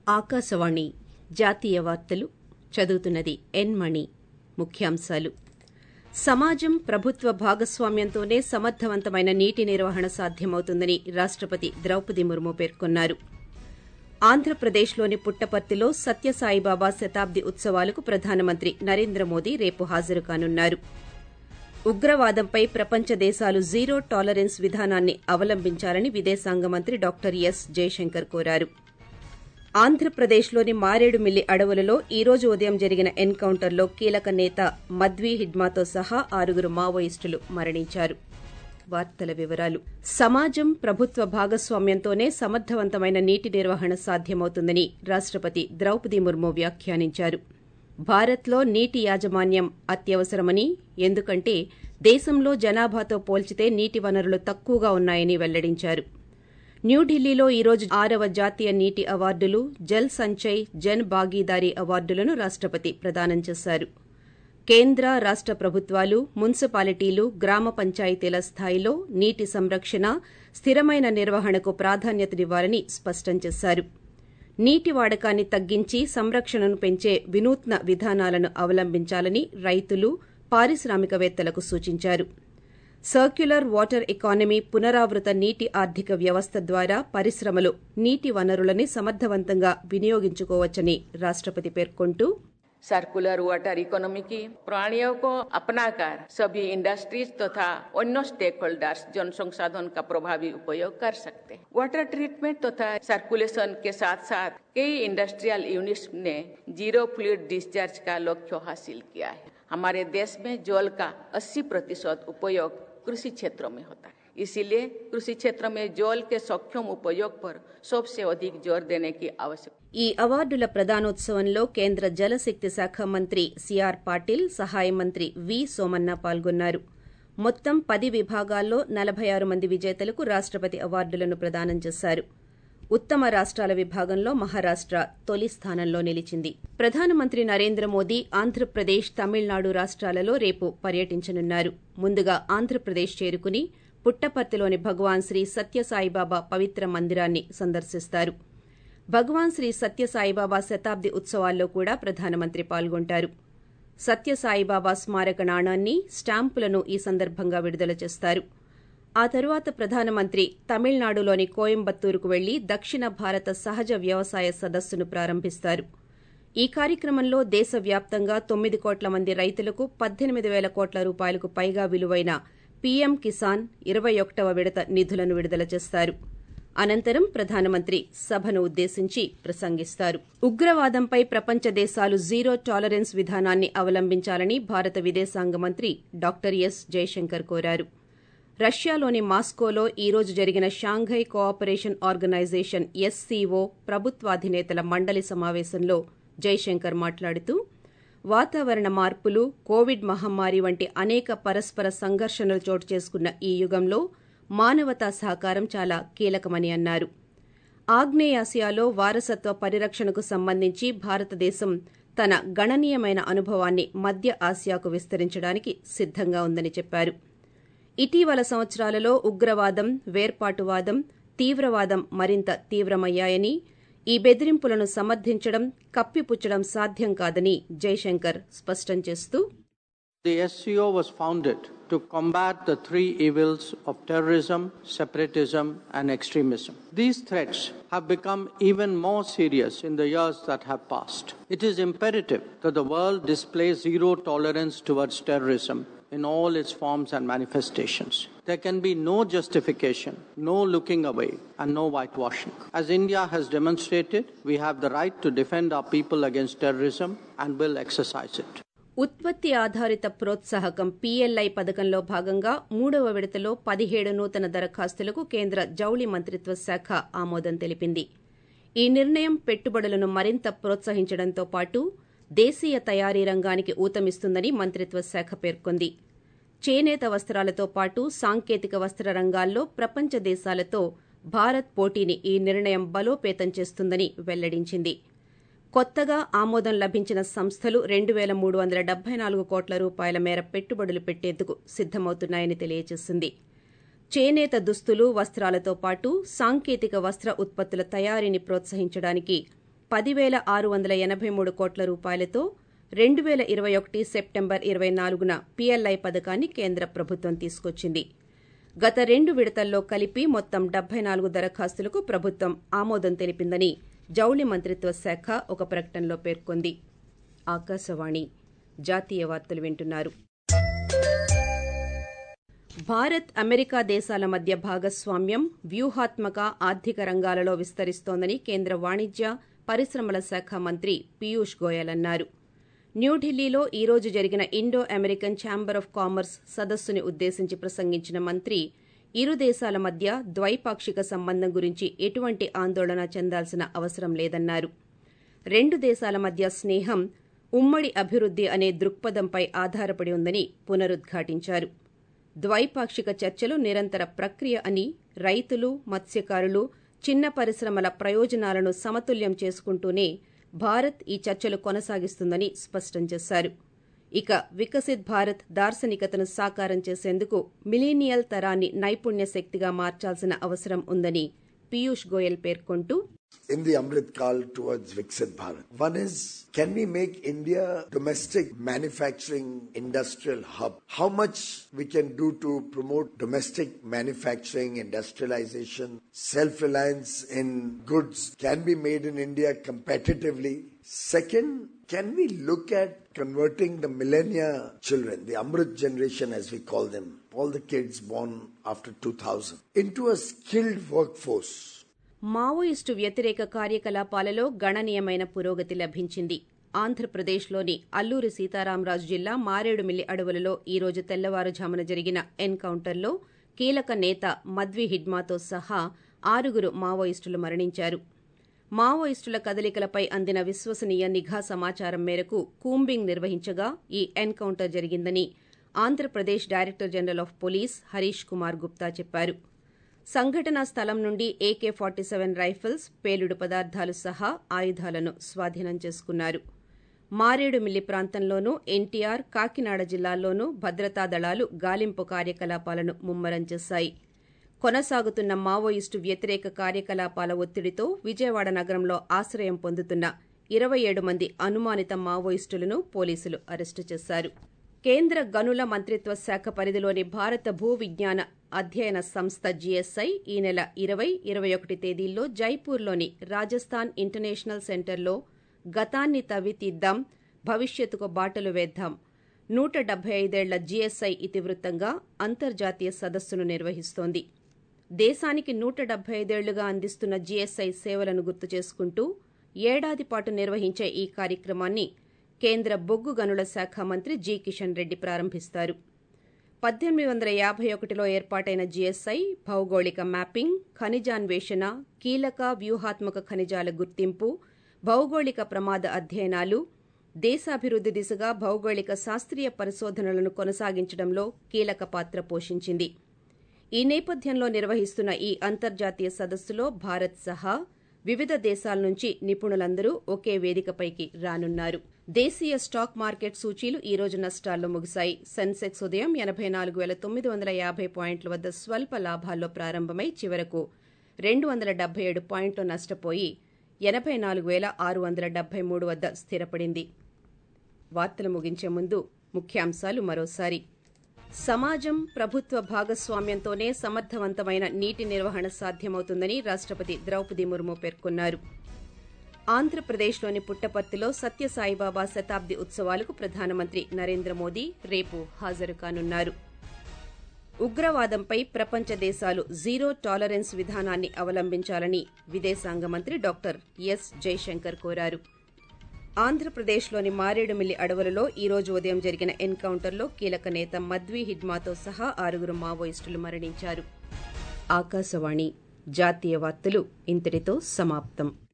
ఆకాశవాణి జాతీయ వార్తలు చదువుతున్నది ఎన్ మణి ముఖ్యాంశాలు సమాజం ప్రభుత్వ భాగస్వామ్యంతోనే సమర్థవంతమైన నీటి నిర్వహణ సాధ్యమవుతుందని రాష్టపతి ద్రౌపది ముర్ము పేర్కొన్నారు ఆంధ్రప్రదేశ్లోని పుట్టపర్తిలో సత్యసాయిబాబా శతాబ్ది ఉత్సవాలకు ప్రధానమంత్రి నరేంద్ర మోదీ రేపు హాజరు కానున్నారు ఉగ్రవాదంపై ప్రపంచ దేశాలు జీరో టాలరెన్స్ విధానాన్ని అవలంబించాలని విదేశాంగ మంత్రి డాక్టర్ ఎస్ జయశంకర్ కోరారు ఆంధ్రప్రదేశ్లోని మారేడుమిల్లి అడవులలో ఈ రోజు ఉదయం జరిగిన ఎన్కౌంటర్లో కీలక నేత మద్వీ హిడ్మాతో సహా ఆరుగురు మావోయిస్టులు మరణించారు వార్తల వివరాలు సమాజం ప్రభుత్వ భాగస్వామ్యంతోనే సమర్థవంతమైన నీటి నిర్వహణ సాధ్యమవుతుందని రాష్టపతి ద్రౌపది ముర్ము వ్యాఖ్యానించారు భారత్లో నీటి యాజమాన్యం అత్యవసరమని ఎందుకంటే దేశంలో జనాభాతో పోల్చితే నీటి వనరులు తక్కువగా ఉన్నాయని వెల్లడించారు న్యూఢిల్లీలో ఈ రోజు ఆరవ జాతీయ నీటి అవార్డులు జల్ సంచయ్ జన్ భాగీదారీ అవార్డులను రాష్టపతి ప్రదానం చేశారు కేంద్ర రాష్ట ప్రభుత్వాలు మున్సిపాలిటీలు గ్రామ పంచాయతీల స్థాయిలో నీటి సంరక్షణ స్థిరమైన నిర్వహణకు ప్రాధాన్యతనివ్వాలని స్పష్టం చేశారు నీటి వాడకాన్ని తగ్గించి సంరక్షణను పెంచే వినూత్న విధానాలను అవలంబించాలని రైతులు పారిశ్రామికవేత్తలకు సూచించారు సర్క్యులర్ వాటర్ ఎకానమీ పునరావృత నీటి ఆర్థిక వ్యవస్థ ద్వారా పరిశ్రమలు నీటి వనరులని సమర్థవంతంగా వినియోగించుకోవచ్చని రాష్టపతి పేర్కొంటూ सर्कुलर वाटर इकोनॉमी की प्रणालियों को अपनाकर सभी इंडस्ट्रीज तथा अन्य स्टेक होल्डर्स जन संसाधन का प्रभावी उपयोग कर सकते हैं वाटर ट्रीटमेंट तथा सर्कुलेशन के साथ साथ कई इंडस्ट्रियल यूनिट्स ने जीरो फ्लूड डिस्चार्ज का लक्ष्य हासिल किया है हमारे देश में जल का 80 प्रतिशत उपयोग कृषि क्षेत्रों में होता है इसीलिए कृषि क्षेत्र में जल के सक्षम उपयोग पर सबसे अधिक जोर देने की आवश्यकता ఈ అవార్డుల ప్రదానోత్సవంలో కేంద్ర జలశక్తి శాఖ మంత్రి సిఆర్ పాటిల్ సహాయ మంత్రి వి సోమన్న పాల్గొన్నారు మొత్తం పది విభాగాల్లో నలభై ఆరు మంది విజేతలకు రాష్టపతి అవార్డులను ప్రదానం చేశారు ఉత్తమ రాష్టాల విభాగంలో మహారాష్ట తొలి స్థానంలో నిలిచింది ప్రధానమంత్రి నరేంద్ర మోదీ ఆంధ్రప్రదేశ్ తమిళనాడు రాష్టాలలో రేపు పర్యటించనున్నారు ముందుగా ఆంధ్రప్రదేశ్ చేరుకుని పుట్టపర్తిలోని భగవాన్ శ్రీ సత్యసాయిబాబా పవిత్ర మందిరాన్ని సందర్శిస్తారు భగవాన్ శ్రీ సత్యసాయిబాబా శతాబ్ది ఉత్సవాల్లో కూడా ప్రధానమంత్రి పాల్గొంటారు సత్యసాయిబాబా స్మారక నాణాన్ని స్టాంపులను ఈ సందర్భంగా విడుదల చేస్తారు ఆ తరువాత ప్రధానమంత్రి తమిళనాడులోని కోయంబత్తూరుకు వెళ్లి దక్షిణ భారత సహజ వ్యవసాయ సదస్సును ప్రారంభిస్తారు ఈ కార్యక్రమంలో దేశవ్యాప్తంగా తొమ్మిది కోట్ల మంది రైతులకు పద్దెనిమిది పేల కోట్ల రూపాయలకు పైగా విలువైన పీఎం కిసాన్ ఇరవై ఒకటవ విడత నిధులను విడుదల చేస్తారు అనంతరం ప్రధానమంత్రి సభను ఉద్దేశించి ప్రసంగిస్తారు ఉగ్రవాదంపై ప్రపంచ దేశాలు జీరో టాలరెన్స్ విధానాన్ని అవలంబించాలని భారత విదేశాంగ మంత్రి డాక్టర్ ఎస్ జయశంకర్ కోరారు రష్యాలోని మాస్కోలో ఈ రోజు జరిగిన షాంఘై కోఆపరేషన్ ఆర్గనైజేషన్ ఎస్సీఓ ప్రభుత్వాధినేతల మండలి సమావేశంలో జైశంకర్ మాట్లాడుతూ వాతావరణ మార్పులు కోవిడ్ మహమ్మారి వంటి అనేక పరస్పర సంఘర్షణలు చోటు చేసుకున్న ఈ యుగంలో మానవతా సహకారం చాలా కీలకమని అన్నారు ఆగ్నేయాసియాలో వారసత్వ పరిరక్షణకు సంబంధించి భారతదేశం తన గణనీయమైన అనుభవాన్ని మధ్య ఆసియాకు విస్తరించడానికి సిద్దంగా ఉందని చెప్పారు ఇటీవల సంవత్సరాలలో ఉగ్రవాదం వేర్పాటువాదం తీవ్రవాదం మరింత తీవ్రమయ్యాయని ఈ బెదిరింపులను సమర్థించడం కప్పిపుచ్చడం సాధ్యం కాదని జైశంకర్ స్పష్టం చేస్తూ The SCO was founded to combat the three evils of terrorism, separatism, and extremism. These threats have become even more serious in the years that have passed. It is imperative that the world display zero tolerance towards terrorism in all its forms and manifestations. There can be no justification, no looking away, and no whitewashing. As India has demonstrated, we have the right to defend our people against terrorism and will exercise it. ఉత్పత్తి ఆధారిత ప్రోత్సాహకం PLI పథకంలో భాగంగా మూడవ విడతలో పదిహేడు నూతన దరఖాస్తులకు కేంద్ర జౌళి మంత్రిత్వ శాఖ ఆమోదం తెలిపింది ఈ నిర్ణయం పెట్టుబడులను మరింత ప్రోత్సహించడంతో పాటు దేశీయ తయారీ రంగానికి ఊతమిస్తుందని మంత్రిత్వ శాఖ పేర్కొంది చేనేత వస్త్రాలతో పాటు సాంకేతిక వస్త్ర రంగాల్లో ప్రపంచ దేశాలతో భారత్ పోటీని ఈ నిర్ణయం బలోపేతం చేస్తుందని వెల్లడించింది కొత్తగా ఆమోదం లభించిన సంస్థలు రెండు పేల మూడు వందల డెబ్బై నాలుగు కోట్ల రూపాయల మేర పెట్టుబడులు పెట్టేందుకు సిద్దమవుతున్నాయని తెలియజేసింది చేనేత దుస్తులు వస్త్రాలతో పాటు సాంకేతిక వస్త్ర ఉత్పత్తుల తయారీని ప్రోత్సహించడానికి పదివేల ఆరు వందల ఎనభై మూడు కోట్ల రూపాయలతో రెండు వేల ఇరవై ఒకటి సెప్టెంబర్ ఇరవై నాలుగున పీఎల్ఐ పథకాన్ని కేంద్ర ప్రభుత్వం తీసుకొచ్చింది గత రెండు విడతల్లో కలిపి మొత్తం డెబ్బై నాలుగు దరఖాస్తులకు ప్రభుత్వం ఆమోదం తెలిపిందని జౌళి మంత్రిత్వ శాఖ ఒక ప్రకటనలో పేర్కొంది ఆకాశవాణి జాతీయ వార్తలు వింటున్నారు భారత్ అమెరికా దేశాల మధ్య భాగస్వామ్యం వ్యూహాత్మక ఆర్థిక రంగాలలో విస్తరిస్తోందని కేంద్ర వాణిజ్య పరిశ్రమల శాఖ మంత్రి పీయూష్ గోయల్ అన్నారు న్యూఢిల్లీలో ఈ రోజు జరిగిన Indo American Chamber of Commerce సదస్సుని ఉద్దేశించి ప్రసంగించిన మంత్రి ఇరు దేశాల మధ్య ద్వైపాక్షిక సంబంధం గురించి ఎటువంటి ఆందోళన చెందాల్సిన అవసరం లేదన్నారు రెండు దేశాల మధ్య స్నేహం ఉమ్మడి అభివృద్ది అనే దృక్పథంపై ఆధారపడి ఉందని పునరుద్ఘాటించారు ద్వైపాక్షిక చర్చలు నిరంతర ప్రక్రియ అని రైతులు మత్స్యకారులు చిన్న పరిశ్రమల ప్రయోజనాలను సమతుల్యం చేసుకుంటూనే భారత్ ఈ చర్చలు కొనసాగిస్తుందని స్పష్టం చేశారు ఇక వికసిత్ భారత్ దార్శనికతను సాకారం చేసేందుకు మిలీనియల్ తరాన్ని నైపుణ్య శక్తిగా మార్చాల్సిన అవసరం ఉందని పీయూష్ గోయల్ పేర్కొంటూ in the Amrit Kal towards Viksit Bharat. One is, can we make India domestic manufacturing industrial hub? How much we can do to promote domestic manufacturing, industrialization, self-reliance in goods can be made in India competitively. Second, can we look at converting the millennia children, the Amrit generation as we call them, all the kids born after 2000, into a skilled workforce? Maoist వ్యతిరేక కార్యకలాపాలలో గణనీయమైన పురోగతి లభించింది ఆంధ్రప్రదేశ్లోని అల్లూరి సీతారామరాజు జిల్లా మారేడుమిల్లి అడవులలో ఈ రోజు తెల్లవారుజామున జరిగిన ఎన్కౌంటర్లో కీలక నేత మద్వి హిడ్మాతో సహా ఆరుగురు మావోయిస్టులు మరణించారు మావోయిస్టుల కదలికలపై అందిన విశ్వసనీయ నిఘా సమాచారం మేరకు కూంబింగ్ నిర్వహించగా ఈ ఎన్కౌంటర్ జరిగిందని Andhra Pradesh director general of police Harish Kumar Gupta చెప్పారు సంఘటనా స్థలం నుండి ఏకే ఫార్టీ సెవెన్ రైఫిల్స్ పేలుడు పదార్థాలు సహా ఆయుధాలను స్వాధీనం చేసుకున్నారు మారేడుమిల్లి ప్రాంతంలోనూ ఎన్టీఆర్ కాకినాడ జిల్లాల్లోనూ భద్రతా దళాలు గాలింపు కార్యకలాపాలను ముమ్మరం చేశాయి కొనసాగుతున్న మావోయిస్టు వ్యతిరేక కార్యకలాపాల ఒత్తిడితో విజయవాడ నగరంలో ఆశ్రయం పొందుతున్న ఇరవై ఏడు మంది అనుమానిత మావోయిస్టులను పోలీసులు అరెస్టు చేశారు కేంద్ర గనుల మంత్రిత్వ శాఖ పరిధిలోని భారత భూ విజ్ఞాన అధ్యయన సంస్థ జీఎస్ఐ ఈ నెల ఇరవై ఇరవై ఒకటి తేదీల్లో జైపూర్లోని రాజస్థాన్ ఇంటర్నేషనల్ సెంటర్లో గతాన్ని తవ్వితీద్దాం భవిష్యత్తుకు బాటలు వేద్దాం నూట డెబ్బై ఐదేళ్ల జీఎస్ఐ ఇతివృత్తంగా అంతర్జాతీయ సదస్సును నిర్వహిస్తోంది దేశానికి నూట డెబ్బై ఐదేళ్లుగా అందిస్తున్న జీఎస్ఐ సేవలను గుర్తు చేసుకుంటూ ఏడాది పాటు నిర్వహించే ఈ కార్యక్రమాన్ని కేంద్ర బొగ్గు గనుల శాఖ మంత్రి జి కిషన్ రెడ్డి ప్రారంభిస్తారు పద్దెనిమిది వందల యాభై ఒకటిలో ఏర్పాటైన జీఎస్ఐ భౌగోళిక మ్యాపింగ్ ఖనిజాన్వేషణ కీలక వ్యూహాత్మక ఖనిజాల గుర్తింపు భౌగోళిక ప్రమాద అధ్యయనాలు దేశాభివృద్ది దిశగా భౌగోళిక శాస్త్రీయ పరిశోధనలను కొనసాగించడంలో కీలక పాత్ర పోషించింది ఈ నేపథ్యంలో నిర్వహిస్తున్న ఈ అంతర్జాతీయ సదస్సులో భారత్ సహా వివిధ దేశాల నుంచి నిపుణులందరూ ఒకే వేదికపైకి రానున్నారు దేశీయ స్టాక్ మార్కెట్ సూచీలు ఈ రోజు నష్టాల్లో ముగిశాయి సెన్సెక్స్ ఉదయం ఎనబై నాలుగు వేల తొమ్మిది వందల యాభై పాయింట్ల వద్ద స్వల్ప లాభాల్లో ప్రారంభమై చివరకు రెండు వందల డెబ్బై ఏడు పాయింట్లు నష్టపోయి ఎనబై నాలుగు వేల ఆరు వందల డెబ్బై మూడు వద్ద స్థిరపడింది వార్తలు ముగించే ముందు ముఖ్యాంశాలు మరోసారి సమాజం ప్రభుత్వ భాగస్వామ్యంతోనే సమర్థవంతమైన నీటి నిర్వహణ సాధ్యమవుతుందని రాష్టపతి ద్రౌపది ముర్ము పేర్కొన్నారు ఆంధ్రప్రదేశ్లోని పుట్టపర్తిలో సత్యసాయిబాబా శతాబ్ది ఉత్సవాలకు ప్రధానమంత్రి నరేంద్ర మోదీ రేపు హాజరు కానున్నారు ఉగ్రవాదంపై ప్రపంచ దేశాలు జీరో టాలరెన్స్ విధానాన్ని అవలంబించాలని విదేశాంగ మంత్రి డాక్టర్ ఎస్ జైశంకర్ కోరారు ఆంధ్రప్రదేశ్లోని మారేడుమిల్లి అడవులలో ఈ రోజు ఉదయం జరిగిన ఎన్కౌంటర్లో కీలక నేత మద్వి హిడ్మాతో సహా ఆరుగురు మావోయిస్టులు మరణించారు ఆకాశవాణి జాతీయ వార్తలు ఇంతటితో సమాప్తం